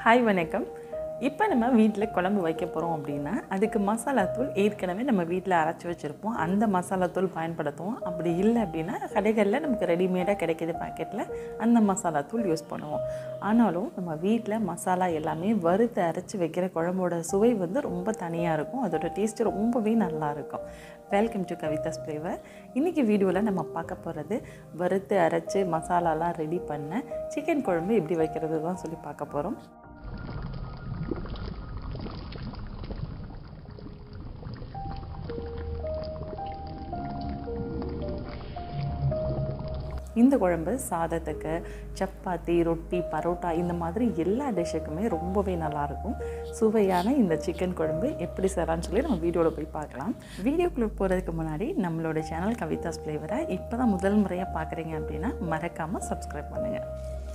hi வணக்கம் இப்போ நம்ம வீட்டில் குழம்பு வைக்க போகிறோம் அப்படின்னா அதுக்கு மசாலா தூள் ஏற்கனவே நம்ம வீட்டில் அரைச்சி வச்சுருப்போம் அந்த மசாலா தூள் பயன்படுத்துவோம் அப்படி இல்லை அப்படின்னா கடைகளில் நமக்கு ரெடிமேடாக கிடைக்கிது பாக்கெட்டில் அந்த மசாலா தூள் யூஸ் பண்ணுவோம் ஆனாலும் நம்ம வீட்டில் மசாலா எல்லாமே வறுத்து அரைச்சி வைக்கிற குழம்போட சுவை வந்து ரொம்ப தனியாக இருக்கும் அதோட டேஸ்ட்டு ரொம்பவே நல்லா இருக்கும் வெல்கம் டு கவிதாஸ் ஃப்ளேவர் இன்றைக்கி வீடியோவில் நம்ம பார்க்க போகிறது வறுத்து அரைச்சி மசாலாலாம் ரெடி பண்ண சிக்கன் குழம்பு எப்படி வைக்கிறது தான் சொல்லி பார்க்க போகிறோம் இந்த குழம்பு சாதத்துக்கு சப்பாத்தி ரொட்டி பரோட்டா இந்த மாதிரி எல்லா டிஷ்ஷுக்குமே ரொம்பவே நல்லாயிருக்கும் சுவையான இந்த சிக்கன் குழம்பு எப்படி செய்யலாம்னு சொல்லி நம்ம வீடியோவில் போய் பார்க்கலாம் வீடியோக்குள்ளே போகிறதுக்கு முன்னாடி நம்மளோட சேனல் கவிதாஸ் ஃப்ளேவரை இப்போ தான் முதல் முறையாக பார்க்குறீங்க அப்படின்னா மறக்காமல் சப்ஸ்கிரைப் பண்ணுங்கள்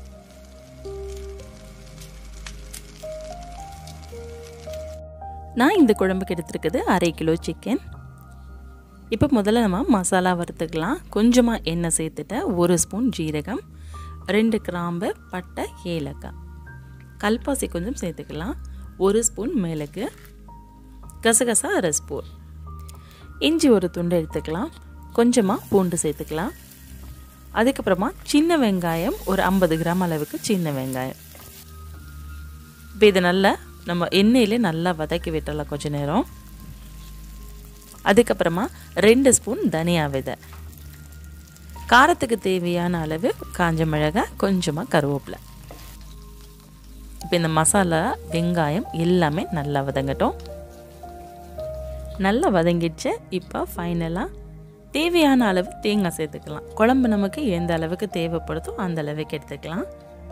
நான் இந்த குழம்புக்கு எடுத்துருக்குது அரை கிலோ சிக்கன் இப்போ முதல்ல நம்ம மசாலா வறுத்துக்கலாம் கொஞ்சமாக எண்ணெய் சேர்த்துட்டு ஒரு ஸ்பூன் ஜீரகம் ரெண்டு கிராம்பு பட்டை ஏலக்காய் கல்பாசி கொஞ்சம் சேர்த்துக்கலாம் ஒரு ஸ்பூன் மிளகு கசகசா அரை ஸ்பூன் இஞ்சி ஒரு துண்டு எடுத்துக்கலாம் கொஞ்சமாக பூண்டு சேர்த்துக்கலாம் அதுக்கப்புறமா சின்ன வெங்காயம் ஒரு ஐம்பது கிராம் அளவுக்கு சின்ன வெங்காயம் இப்போ இதை நல்லா நம்ம எண்ணெயிலே நல்லா வதக்கி விட்டுறலாம் கொஞ்ச நேரம் அதுக்கப்புறமா ரெண்டு ஸ்பூன் தனியா விதை காரத்துக்கு தேவையான அளவு காஞ்ச மிளகாய் கொஞ்சமாக கருவேப்பிலை இப்போ இந்த மசாலா வெங்காயம் எல்லாமே நல்லா வதங்கட்டும் நல்லா வதங்கிடுச்சு இப்போ ஃபைனலாக தேவையான அளவு தேங்காய் சேர்த்துக்கலாம் குழம்பு நமக்கு எந்த அளவுக்கு தேவைப்படுதோ அந்த அளவுக்கு எடுத்துக்கலாம்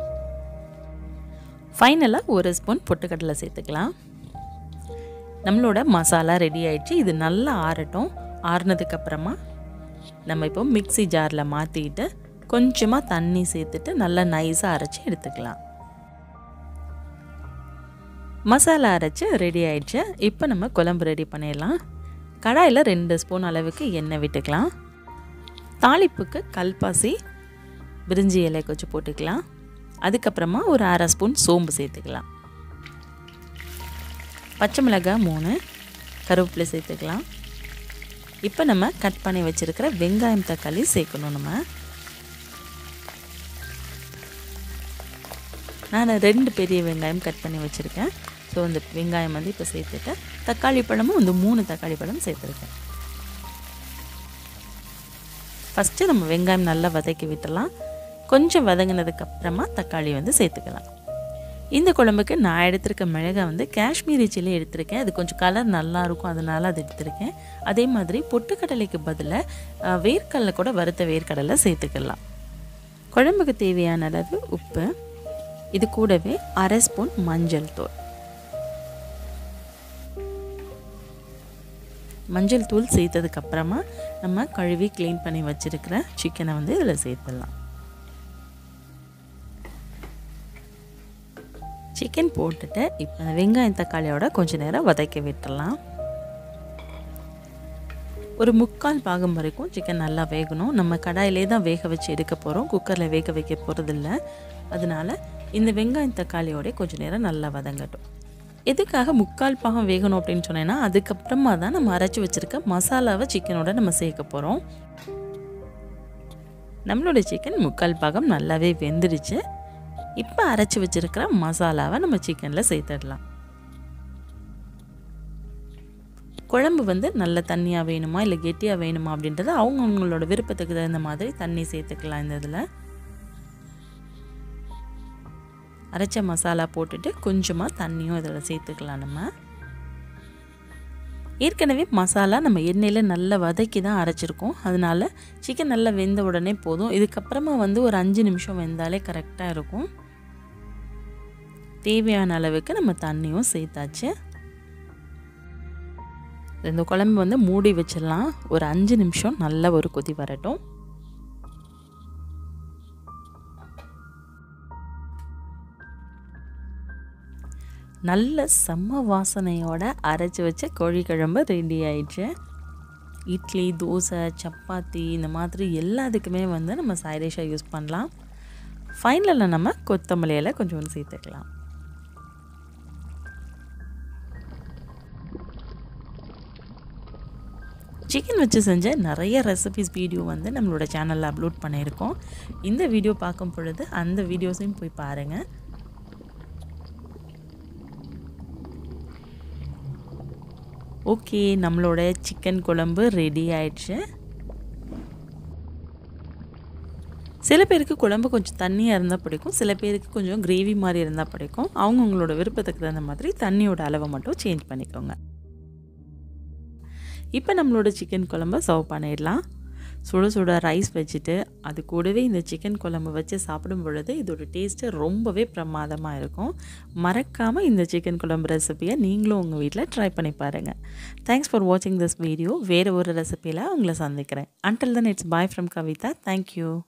ஃபைனலாக ஒரு ஸ்பூன் பொட்டுக்கடலை சேர்த்துக்கலாம் நம்மளோட மசாலா ரெடி ஆயிடுச்சு இது நல்லா ஆறட்டும் ஆறுனதுக்கப்புறமா நம்ம இப்போ மிக்சி ஜாரில் மாற்றிக்கிட்டு கொஞ்சமாக தண்ணி சேர்த்துட்டு நல்லா நைஸாக அரைச்சி எடுத்துக்கலாம் மசாலா அரைச்சி ரெடி ஆயிடுச்சு இப்போ நம்ம குழம்பு ரெடி பண்ணிடலாம் கடாயில் ரெண்டு ஸ்பூன் அளவுக்கு எண்ணெய் விட்டுக்கலாம் தாளிப்புக்கு கல்பாசி பிரிஞ்சி இலை கொஞ்சம் போட்டுக்கலாம் அதுக்கப்புறமா ஒரு அரை ஸ்பூன் சோம்பு சேர்த்துக்கலாம் பச்சை மிளகாய் மூணு கருவேப்பிலை சேர்த்துக்கலாம் இப்போ நம்ம கட் பண்ணி வச்சுருக்கிற வெங்காயம் தக்காளி சேர்க்கணும் நம்ம நான் ரெண்டு பெரிய வெங்காயம் கட் பண்ணி வச்சுருக்கேன் ஸோ இந்த வெங்காயம் வந்து இப்போ சேர்த்துட்டேன் தக்காளி பழமும் இந்த மூணு தக்காளி பழம் சேர்த்துருக்கேன் ஃபஸ்ட்டு நம்ம வெங்காயம் நல்லா வதக்கி விட்டுலாம் கொஞ்சம் வதங்கினதுக்கப்புறமா தக்காளி வந்து சேர்த்துக்கலாம் இந்த குழம்புக்கு நான் எடுத்திருக்க மிளகாய் வந்து காஷ்மீரி சில்லி எடுத்திருக்கேன் அது கொஞ்சம் கலர் நல்லா இருக்கும் அதனால அது எடுத்திருக்கேன் அதே மாதிரி பொட்டுக்கடலைக்கு பதிலாக வேர்க்கடலை கூட வறுத்த வேர்க்கடலை சேர்த்துக்கலாம் குழம்புக்கு தேவையான அளவு உப்பு இது கூடவே அரை ஸ்பூன் மஞ்சள் தூள் மஞ்சள் தூள் சேர்த்ததுக்கப்புறமா நம்ம கழுவி க்ளீன் பண்ணி வச்சுருக்கிற சிக்கனை வந்து இதில் சேர்த்துடலாம் சிக்கன் போட்டுட்டு இப்போ வெங்காயம் தக்காளியோட கொஞ்ச நேரம் வதக்கி விட்டுடலாம் ஒரு முக்கால் பாகம் வரைக்கும் சிக்கன் நல்லா வேகணும் நம்ம கடாயிலே தான் வேக வச்சு எடுக்க போகிறோம் குக்கரில் வேக வைக்க போகிறதில்ல அதனால இந்த வெங்காயம் தக்காளியோட கொஞ்ச நேரம் நல்லா வதங்கட்டும் எதுக்காக முக்கால் பாகம் வேகணும் அப்படின்னு சொன்னேன்னா அதுக்கப்புறமா தான் நம்ம அரைச்சி வச்சுருக்க மசாலாவை சிக்கனோட நம்ம சேர்க்க போகிறோம் நம்மளோட சிக்கன் முக்கால் பாகம் நல்லாவே வெந்துடுச்சு இப்போ அரைச்சி வச்சுருக்கிற மசாலாவை நம்ம சிக்கனில் சேர்த்துடலாம் குழம்பு வந்து நல்ல தண்ணியாக வேணுமா இல்லை கெட்டியாக வேணுமா அப்படின்றத அவங்க அவங்களோட விருப்பத்துக்கு தகுந்த மாதிரி தண்ணி சேர்த்துக்கலாம் இந்த இதில் அரைச்ச மசாலா போட்டுட்டு கொஞ்சமாக தண்ணியும் இதில் சேர்த்துக்கலாம் நம்ம ஏற்கனவே மசாலா நம்ம எண்ணெயில் நல்லா வதக்கி தான் அரைச்சிருக்கோம் அதனால சிக்கன் நல்லா வெந்த உடனே போதும் இதுக்கப்புறமா வந்து ஒரு அஞ்சு நிமிஷம் வெந்தாலே கரெக்டாக இருக்கும் தேவையான அளவுக்கு நம்ம தண்ணியும் சேர்த்தாச்சு இந்த குழம்பு வந்து மூடி வச்சிடலாம் ஒரு அஞ்சு நிமிஷம் நல்ல ஒரு கொதி வரட்டும் நல்ல செம்ம வாசனையோட அரைச்சி வச்ச கோழி குழம்பு ரெடி ஆயிடுச்சு இட்லி தோசை சப்பாத்தி இந்த மாதிரி எல்லாத்துக்குமே வந்து நம்ம சைடிஷாக யூஸ் பண்ணலாம் ஃபைனலில் நம்ம கொத்தமல்லி இலை கொஞ்சோண்டு சேர்த்துக்கலாம் சிக்கன் வச்சு செஞ்ச நிறைய ரெசிபிஸ் வீடியோ வந்து நம்மளோட சேனலில் அப்லோட் பண்ணியிருக்கோம் இந்த வீடியோ பார்க்கும் பொழுது அந்த வீடியோஸையும் போய் பாருங்கள் ஓகே நம்மளோட சிக்கன் குழம்பு ரெடி ஆயிடுச்சு சில பேருக்கு குழம்பு கொஞ்சம் தண்ணியாக இருந்தால் பிடிக்கும் சில பேருக்கு கொஞ்சம் கிரேவி மாதிரி இருந்தால் பிடிக்கும் அவங்கவுங்களோட விருப்பத்துக்கு தகுந்த மாதிரி தண்ணியோட அளவை மட்டும் சேஞ்ச் பண்ணிக்கோங்க இப்போ நம்மளோட சிக்கன் குழம்ப சர்வ் பண்ணிடலாம் சுட சுட ரைஸ் வச்சுட்டு அது கூடவே இந்த சிக்கன் குழம்பு வச்சு சாப்பிடும் பொழுது இதோட டேஸ்ட்டு ரொம்பவே பிரமாதமாக இருக்கும் மறக்காமல் இந்த சிக்கன் குழம்பு ரெசிபியை நீங்களும் உங்கள் வீட்டில் ட்ரை பண்ணி பாருங்கள் தேங்க்ஸ் ஃபார் வாட்சிங் திஸ் வீடியோ வேறு ஒரு ரெசிபியில் உங்களை சந்திக்கிறேன் until then it's bye from Kavitha thank you